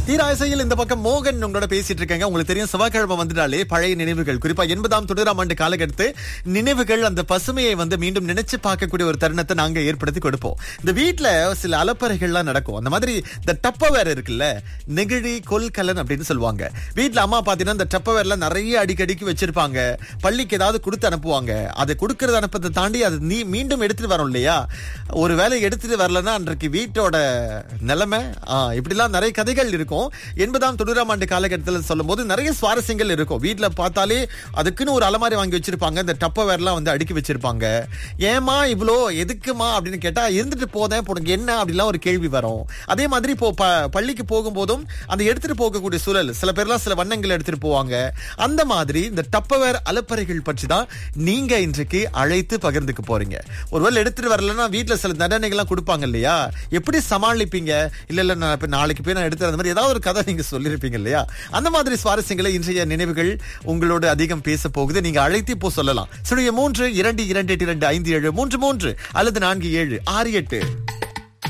தீராசையில் இந்த பக்கம் மோகன் உங்களோட பேசிட்டு இருக்காங்க உங்களுக்கு தெரியும் செவ்வாய்க்கிழமை வந்துட்டாலே பழைய நினைவுகள் குறிப்பா எண்பதாம் தொண்ணூறாம் ஆண்டு காலகட்டத்து நினைவுகள் அந்த பசுமையை வந்து மீண்டும் நினைச்சு பார்க்கக்கூடிய ஒரு தருணத்தை நாங்க ஏற்படுத்தி கொடுப்போம் இந்த வீட்ல சில அலப்பறைகள்லாம் நடக்கும் அந்த மாதிரி இந்த டப்பவேர் இருக்குல்ல நெகிழி கொல்கலன் அப்படின்னு சொல்லுவாங்க வீட்ல அம்மா பாத்தீங்கன்னா இந்த டப்பவேர்ல நிறைய அடிக்கடிக்கு வச்சிருப்பாங்க பள்ளிக்கு ஏதாவது கொடுத்து அனுப்புவாங்க அதை கொடுக்கறது அனுப்பதை தாண்டி அது நீ மீண்டும் எடுத்துட்டு வரோம் இல்லையா ஒரு வேலை எடுத்துட்டு வரலன்னா அன்றைக்கு வீட்டோட நிலைமை ஆ, இப்படிலாம் நிறைய கதைகள் இருக்கும் எண்பதாம் தொண்ணூறாம் ஆண்டு காலகட்டத்தில் சொல்லும் போது நிறைய சுவாரஸ்யங்கள் இருக்கும் வீட்ல பார்த்தாலே அதுக்குன்னு ஒரு அலமாரி வாங்கி வச்சிருப்பாங்க இந்த டப்பவேர்லாம் வந்து அடுக்கி வச்சிருப்பாங்க ஏமா இவ்வளோ எதுக்குமா அப்படின்னு கேட்டா இருந்துட்டு போதேன் உனக்கு என்ன அப்படிலாம் ஒரு கேள்வி வரும் அதே மாதிரி இப்போ ப- பள்ளிக்கு போகும்போதும் அந்த எடுத்துட்டு போகக்கூடிய சூழல் சில பேர்லாம் சில வண்ணங்கள் எடுத்துட்டு போவாங்க அந்த மாதிரி இந்த டப்பவேர் அலப்பறைகள் பற்றி தான் நீங்க இன்றைக்கு அழைத்து பகிர்ந்துக்க போறீங்க ஒருவேளை எடுத்துட்டு வரலன்னா வீட்ல சில தண்டனைகள்லாம் கொடுப்பாங்க இல்லையா எப்படி சமாளிப்பீங்க இல்ல இல்ல நான் இப்ப நாளைக்கு போய் நான் எடுத்து அந்த மாதிரி ஏதாவது ஒரு கதை நீங்க சொல்லிருப்பீங்க இல்லையா அந்த மாதிரி சுவாரஸ்யங்களை இன்றைய நினைவுகள் உங்களோடு அதிகம் பேச போகுது நீங்க அழைத்து இப்போ சொல்லலாம் சுழிய மூன்று இரண்டு இரண்டு எட்டு இரண்டு ஐந்து ஏழு மூன்று மூன்று அல்லது நான்கு ஏழு ஆறு எட்டு